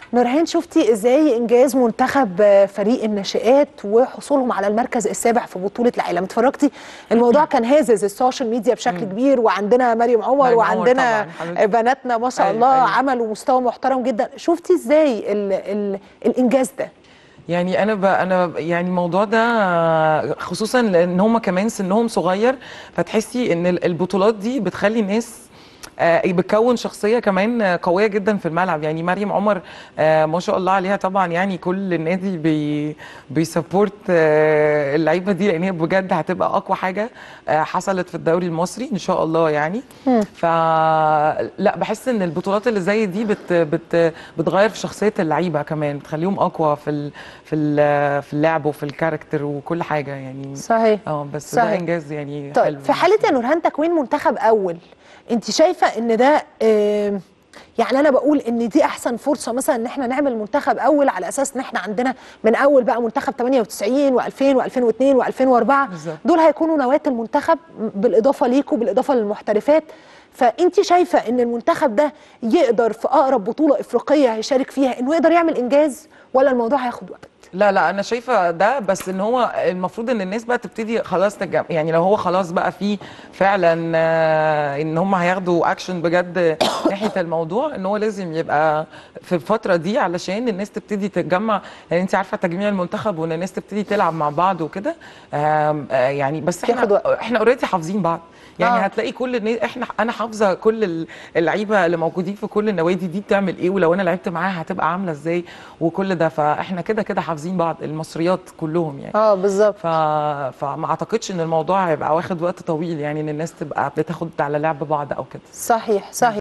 نورهان شفتي ازاي انجاز منتخب آه، فريق الناشئات وحصولهم على المركز السابع في بطوله العالم اتفرجتي الموضوع كان هازز السوشيال ميديا بشكل كبير وعندنا مريم عمر مريم عمر وعندنا طبعاً، حبيبتي. بناتنا ما شاء أيوة، الله أيوة. عملوا مستوى محترم جدا شفتي ازاي ال ال الانجاز ده يعني انا ب... انا يعني الموضوع ده خصوصا لان هم كمان سنهم صغير فتحسي ان ال- البطولات دي بتخلي الناس آه، بتكون شخصيه كمان آه، قويه جدا في الملعب يعني مريم عمر آه، ما شاء الله عليها طبعا يعني كل النادي بي بيسبورت آه، اللعيبه دي لان هي بجد هتبقى اقوى حاجه آه، حصلت في الدوري المصري ان شاء الله يعني فلا بحس ان البطولات اللي زي دي بت بت بتغير في شخصيه اللعيبه كمان بتخليهم اقوى في ال في ال في اللعب وفي الكاركتر وكل حاجه يعني صحيح اه بس صحيح. ده انجاز يعني طيب حلو في حاله يا نورهان تكوين منتخب اول انت شايفه ان ده آم، يعني انا بقول ان دي احسن فرصه مثلا ان احنا نعمل منتخب اول على اساس ان احنا عندنا من اول بقى منتخب 98 و2000 و2002 و2004 بالظبط. دول هيكونوا نواه المنتخب بالاضافه ليكوا بالاضافه للمحترفات فانت شايفه ان المنتخب ده يقدر في اقرب بطوله افريقيه هيشارك فيها انه يقدر يعمل انجاز ولا الموضوع هياخد وقت لا لا انا شايفه ده بس ان هو المفروض ان الناس بقى تبتدي خلاص تجم... يعني لو هو خلاص بقى في فعلا آه، ان هم هياخدوا اكشن بجد ناحيه الموضوع ان هو لازم يبقى في الفتره دي علشان الناس تبتدي تتجمع يعني انت عارفه تجميع المنتخب وان الناس تبتدي تلعب مع بعض وكده آم، آه، يعني بس ياخد وقت. احنا احنا اوريدي حافظين بعض يعني آه. آه. هتلاقي كل الناس احنا انا حافظه كل ال- اللعيبه اللي موجودين في كل النوادي دي بتعمل ايه ولو انا لعبت معاها هتبقى عامله ازاي وكل ده فاحنا كده كده حافظين بعض المصريات كلهم يعني اه بالظبط ف... فما اعتقدش ان الموضوع هيبقى واخد وقت طويل يعني ان الناس تبقى بتاخد على لعب بعض او كده صحيح صحيح